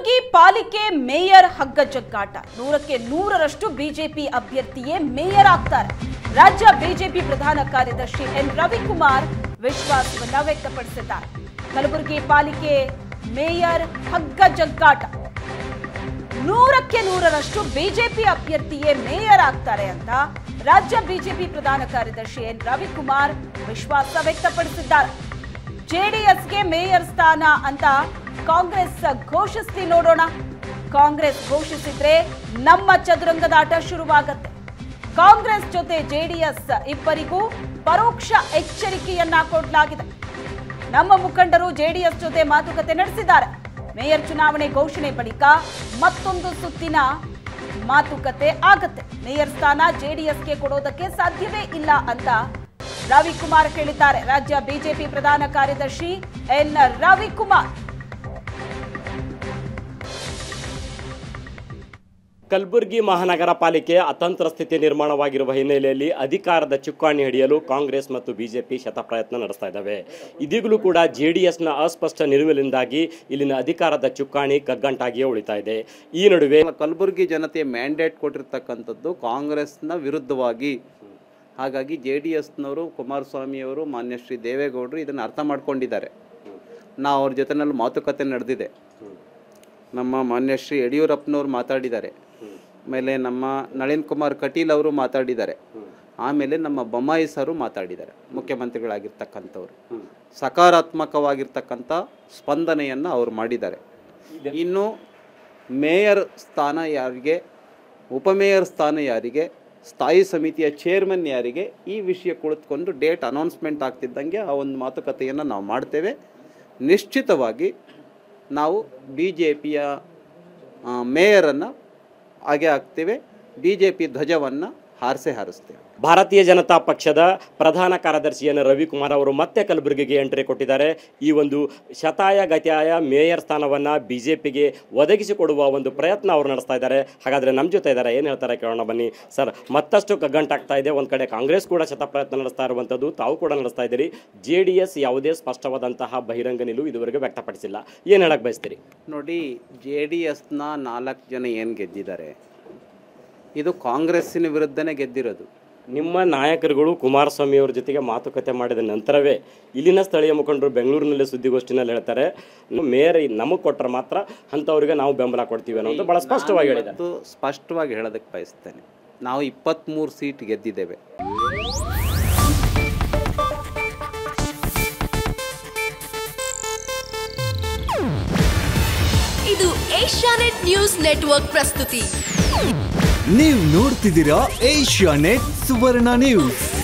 ಕಲಬುರಗಿ ಪಾಲಿಕೆ ಮೇಯರ್ ಹಗ್ಗ ಜಗ್ಗಾಟ ನೂರಕ್ಕೆ ನೂರರಷ್ಟು ಬಿಜೆಪಿ ಅಭ್ಯರ್ಥಿಯೇ ಮೇಯರ್ ಆಗ್ತಾರೆ ರಾಜ್ಯ ಬಿಜೆಪಿ ಪ್ರಧಾನ ಕಾರ್ಯದರ್ಶಿ ಎನ್ ರವಿಕುಮಾರ್ ವಿಶ್ವಾಸವನ್ನ ವ್ಯಕ್ತಪಡಿಸಿದ್ದಾರೆ ಕಲಬುರಗಿ ಪಾಲಿಕೆ ಮೇಯರ್ ಹಗ್ಗ ಜಗ್ಗಾಟ ನೂರಕ್ಕೆ ನೂರರಷ್ಟು ಬಿಜೆಪಿ ಅಭ್ಯರ್ಥಿಯೇ ಮೇಯರ್ ಆಗ್ತಾರೆ ಅಂತ ರಾಜ್ಯ ಬಿಜೆಪಿ ಪ್ರಧಾನ ಕಾರ್ಯದರ್ಶಿ ಎನ್ ರವಿಕುಮಾರ್ ವಿಶ್ವಾಸ ವ್ಯಕ್ತಪಡಿಸಿದ್ದಾರೆ ಜೆಡಿಎಸ್ಗೆ ಮೇಯರ್ ಸ್ಥಾನ ಅಂತ ಕಾಂಗ್ರೆಸ್ ಘೋಷಿಸ್ಲಿ ನೋಡೋಣ ಕಾಂಗ್ರೆಸ್ ಘೋಷಿಸಿದ್ರೆ ನಮ್ಮ ಚದುರಂಗದಾಟ ಶುರುವಾಗತ್ತೆ ಕಾಂಗ್ರೆಸ್ ಜೊತೆ ಜೆಡಿಎಸ್ ಇಬ್ಬರಿಗೂ ಪರೋಕ್ಷ ಎಚ್ಚರಿಕೆಯನ್ನ ಕೊಡಲಾಗಿದೆ ನಮ್ಮ ಮುಖಂಡರು ಜೆಡಿಎಸ್ ಜೊತೆ ಮಾತುಕತೆ ನಡೆಸಿದ್ದಾರೆ ಮೇಯರ್ ಚುನಾವಣೆ ಘೋಷಣೆ ಬಳಿಕ ಮತ್ತೊಂದು ಸುತ್ತಿನ ಮಾತುಕತೆ ಆಗತ್ತೆ ಮೇಯರ್ ಸ್ಥಾನ ಜೆಡಿಎಸ್ಗೆ ಕೊಡೋದಕ್ಕೆ ಸಾಧ್ಯವೇ ಇಲ್ಲ ಅಂತ ರವಿಕುಮಾರ್ ಹೇಳಿದ್ದಾರೆ ರಾಜ್ಯ ಬಿಜೆಪಿ ಪ್ರಧಾನ ಕಾರ್ಯದರ್ಶಿ ಎನ್ ರವಿಕುಮಾರ್ ಕಲಬುರಗಿ ಮಹಾನಗರ ಪಾಲಿಕೆ ಅತಂತ್ರ ಸ್ಥಿತಿ ನಿರ್ಮಾಣವಾಗಿರುವ ಹಿನ್ನೆಲೆಯಲ್ಲಿ ಅಧಿಕಾರದ ಚುಕ್ಕಾಣಿ ಹಿಡಿಯಲು ಕಾಂಗ್ರೆಸ್ ಮತ್ತು ಬಿಜೆಪಿ ಶತಪ್ರಯತ್ನ ನಡೆಸ್ತಾ ಇದ್ದಾವೆ ಇದೀಗಲೂ ಕೂಡ ಜೆ ಡಿ ಎಸ್ನ ಅಸ್ಪಷ್ಟ ನಿಲುವಿನಿಂದಾಗಿ ಇಲ್ಲಿನ ಅಧಿಕಾರದ ಚುಕ್ಕಾಣಿ ಕಗ್ಗಂಟಾಗಿಯೇ ಉಳಿತಾ ಇದೆ ಈ ನಡುವೆ ಕಲಬುರಗಿ ಜನತೆ ಮ್ಯಾಂಡೇಟ್ ಕೊಟ್ಟಿರ್ತಕ್ಕಂಥದ್ದು ಕಾಂಗ್ರೆಸ್ನ ವಿರುದ್ಧವಾಗಿ ಹಾಗಾಗಿ ಜೆ ಡಿ ಎಸ್ನವರು ಕುಮಾರಸ್ವಾಮಿಯವರು ಮಾನ್ಯ ಶ್ರೀ ದೇವೇಗೌಡರು ಇದನ್ನು ಅರ್ಥ ಮಾಡ್ಕೊಂಡಿದ್ದಾರೆ ನಾವು ಅವ್ರ ಜೊತೆನಲ್ಲಿ ಮಾತುಕತೆ ನಡೆದಿದೆ ನಮ್ಮ ಮಾನ್ಯ ಶ್ರೀ ಯಡಿಯೂರಪ್ಪನವರು ಮಾತಾಡಿದ್ದಾರೆ ಆಮೇಲೆ ನಮ್ಮ ನಳಿನ್ ಕುಮಾರ್ ಕಟೀಲ್ ಅವರು ಮಾತಾಡಿದ್ದಾರೆ ಆಮೇಲೆ ನಮ್ಮ ಬೊಮ್ಮಾಯಿ ಸರು ಮಾತಾಡಿದ್ದಾರೆ ಮುಖ್ಯಮಂತ್ರಿಗಳಾಗಿರ್ತಕ್ಕಂಥವ್ರು ಸಕಾರಾತ್ಮಕವಾಗಿರ್ತಕ್ಕಂಥ ಸ್ಪಂದನೆಯನ್ನು ಅವರು ಮಾಡಿದ್ದಾರೆ ಇನ್ನು ಮೇಯರ್ ಸ್ಥಾನ ಯಾರಿಗೆ ಉಪಮೇಯರ್ ಸ್ಥಾನ ಯಾರಿಗೆ ಸ್ಥಾಯಿ ಸಮಿತಿಯ ಚೇರ್ಮನ್ ಯಾರಿಗೆ ಈ ವಿಷಯ ಕುಳಿತುಕೊಂಡು ಡೇಟ್ ಅನೌನ್ಸ್ಮೆಂಟ್ ಆಗ್ತಿದ್ದಂಗೆ ಆ ಒಂದು ಮಾತುಕತೆಯನ್ನು ನಾವು ಮಾಡ್ತೇವೆ ನಿಶ್ಚಿತವಾಗಿ ನಾವು ಬಿ ಜೆ ಪಿಯ ಮೇಯರನ್ನು ಹಾಗೆ ಹಾಕ್ತೇವೆ ಬಿ ಜೆ ಪಿ ಧ್ವಜವನ್ನು ಹಾರಿಸೇ ಹಾರಿಸ್ತೇವೆ ಭಾರತೀಯ ಜನತಾ ಪಕ್ಷದ ಪ್ರಧಾನ ಕಾರ್ಯದರ್ಶಿಯನ್ನು ರವಿಕುಮಾರ್ ಅವರು ಮತ್ತೆ ಕಲಬುರಗಿಗೆ ಎಂಟ್ರಿ ಕೊಟ್ಟಿದ್ದಾರೆ ಈ ಒಂದು ಶತಾಯ ಗತಾಯ ಮೇಯರ್ ಸ್ಥಾನವನ್ನು ಬಿ ಜೆ ಪಿಗೆ ಒದಗಿಸಿಕೊಡುವ ಒಂದು ಪ್ರಯತ್ನ ಅವರು ನಡೆಸ್ತಾ ಇದ್ದಾರೆ ಹಾಗಾದರೆ ನಮ್ಮ ಜೊತೆ ಇದ್ದಾರೆ ಏನು ಹೇಳ್ತಾರೆ ಕೇಳೋಣ ಬನ್ನಿ ಸರ್ ಮತ್ತಷ್ಟು ಕಗ್ಗಂಟಾಗ್ತಾ ಇದೆ ಒಂದು ಕಡೆ ಕಾಂಗ್ರೆಸ್ ಕೂಡ ಶತ ಪ್ರಯತ್ನ ನಡೆಸ್ತಾ ಇರುವಂಥದ್ದು ತಾವು ಕೂಡ ನಡೆಸ್ತಾ ಇದ್ದೀರಿ ಜೆ ಡಿ ಎಸ್ ಯಾವುದೇ ಸ್ಪಷ್ಟವಾದಂತಹ ಬಹಿರಂಗ ನಿಲುವು ಇದುವರೆಗೆ ವ್ಯಕ್ತಪಡಿಸಿಲ್ಲ ಏನು ಹೇಳಕ್ಕೆ ಬಯಸ್ತೀರಿ ನೋಡಿ ಜೆ ಡಿ ಎಸ್ನ ನಾಲ್ಕು ಜನ ಏನು ಗೆದ್ದಿದ್ದಾರೆ ಇದು ಕಾಂಗ್ರೆಸ್ಸಿನ ವಿರುದ್ಧನೇ ಗೆದ್ದಿರೋದು ನಿಮ್ಮ ನಾಯಕರುಗಳು ಕುಮಾರಸ್ವಾಮಿ ಅವರ ಜೊತೆಗೆ ಮಾತುಕತೆ ಮಾಡಿದ ನಂತರವೇ ಇಲ್ಲಿನ ಸ್ಥಳೀಯ ಮುಖಂಡರು ಬೆಂಗಳೂರಿನಲ್ಲಿ ಸುದ್ದಿಗೋಷ್ಠಿನಲ್ಲಿ ಹೇಳ್ತಾರೆ ಮೇಯರ್ ನಮಗೆ ಕೊಟ್ಟರೆ ಮಾತ್ರ ಅಂಥವ್ರಿಗೆ ನಾವು ಬೆಂಬಲ ಕೊಡ್ತೀವಿ ಅನ್ನೋದು ಭಾಳ ಸ್ಪಷ್ಟವಾಗಿ ಹೇಳಿದ್ದಾರೆ ಮತ್ತು ಸ್ಪಷ್ಟವಾಗಿ ಹೇಳೋದಕ್ಕೆ ಬಯಸ್ತೇನೆ ನಾವು ಇಪ್ಪತ್ತ್ಮೂರು ಸೀಟ್ ಗೆದ್ದಿದ್ದೇವೆ ಇದು ಏಷ್ಯಾನೆಟ್ ನ್ಯೂಸ್ ನೆಟ್ವರ್ಕ್ ಪ್ರಸ್ತುತಿ ನೀವು ನೋಡ್ತಿದ್ದೀರಾ ಏಷ್ಯಾ ನೆಟ್ ಸುವರ್ಣ ನ್ಯೂಸ್